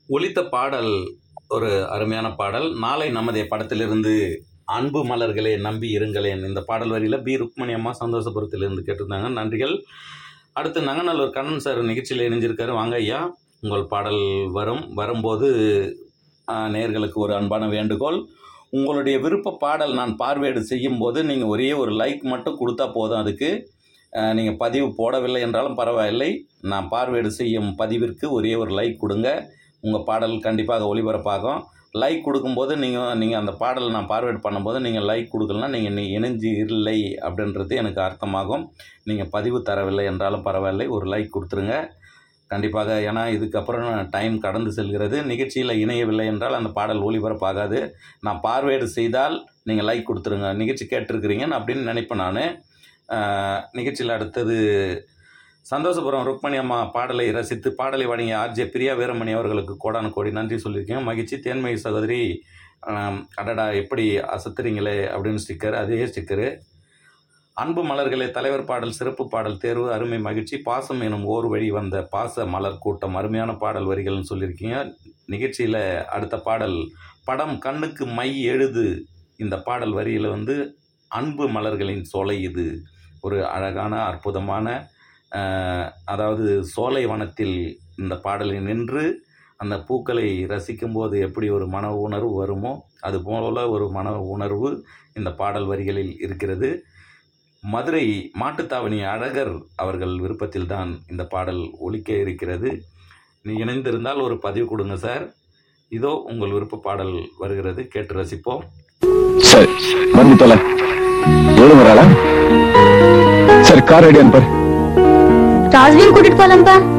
ஒலித்த பாடல் ஒரு அருமையான பாடல் நாளை நமதே படத்திலிருந்து அன்பு மலர்களே நம்பி இருங்களேன் இந்த பாடல் வரியில் பி ருக்மணி அம்மா சந்தோஷபுரத்திலிருந்து கேட்டிருந்தாங்க நன்றிகள் அடுத்து நங்கநல்லூர் கண்ணன் சார் நிகழ்ச்சியில் இணைஞ்சிருக்காரு வாங்க ஐயா உங்கள் பாடல் வரும் வரும்போது ஆஹ், நேயர்களுக்கு ஒரு அன்பான வேண்டுகோள் உங்களுடைய விருப்ப பாடல் நான் பார்வையிடு செய்யும் போது நீங்கள் ஒரே ஒரு லைக் மட்டும் கொடுத்தா போதும் அதுக்கு நீங்கள் பதிவு போடவில்லை என்றாலும் பரவாயில்லை நான் பார்வையிடு செய்யும் பதிவிற்கு ஒரே ஒரு லைக் கொடுங்க உங்கள் பாடல் கண்டிப்பாக ஒளிபரப்பாகும் லைக் கொடுக்கும்போது நீங்கள் நீங்கள் அந்த பாடல் நான் பார்வையிட் பண்ணும்போது நீங்கள் லைக் கொடுக்கலனா நீங்கள் நீ இணைஞ்சு இல்லை அப்படின்றது எனக்கு அர்த்தமாகும் நீங்கள் பதிவு தரவில்லை என்றாலும் பரவாயில்லை ஒரு லைக் கொடுத்துருங்க கண்டிப்பாக ஏன்னா இதுக்கப்புறம் டைம் கடந்து செல்கிறது நிகழ்ச்சியில் இணையவில்லை என்றால் அந்த பாடல் ஒளிபரப்பாகாது நான் பார்வையிடு செய்தால் நீங்கள் லைக் கொடுத்துருங்க நிகழ்ச்சி கேட்டிருக்கிறீங்கன்னு அப்படின்னு நினைப்பேன் நான் நிகழ்ச்சியில் அடுத்தது சந்தோஷபுரம் ருக்மணி அம்மா பாடலை ரசித்து பாடலை வழங்கிய ஆர்ஜே பிரியா வீரமணி அவர்களுக்கு கோடான கோடி நன்றி சொல்லியிருக்கேன் மகிழ்ச்சி தேன்மொழி சகோதரி ஆம், அடடா எப்படி அசத்துறீங்களே அப்படின்னு ஸ்டிக்கர் அதே ஸ்டிக்கரு அன்பு மலர்களே தலைவர் பாடல் சிறப்பு பாடல் தேர்வு அருமை மகிழ்ச்சி பாசம் எனும் ஓர் வழி வந்த பாச மலர் கூட்டம் அருமையான பாடல் வரிகள்னு சொல்லியிருக்கீங்க நிகழ்ச்சியில் அடுத்த பாடல் படம் கண்ணுக்கு மை எழுது இந்த பாடல் வரியில் வந்து அன்பு மலர்களின் சோலை இது ஒரு அழகான அற்புதமான ஆஹ், அதாவது சோலை வனத்தில் இந்த பாடலை நின்று அந்த பூக்களை ரசிக்கும்போது எப்படி ஒரு மன உணர்வு வருமோ அது போல ஒரு மன உணர்வு இந்த பாடல் வரிகளில் இருக்கிறது மதுரை மாட்டுத்தாவணி அழகர் அவர்கள் விருப்பத்தில் தான் இந்த பாடல் ஒலிக்க இருக்கிறது நீ இணைந்திருந்தால் ஒரு பதிவு கொடுங்க சார் இதோ உங்கள் விருப்ப பாடல் வருகிறது கேட்டு ரசிப்போம் சரி வந்து தொலை எவ்வளவு வராளா சரி கார் ரெடி அனுப்பாரு ராஜ்வீர் கூட்டிட்டு போலாம்ப்பா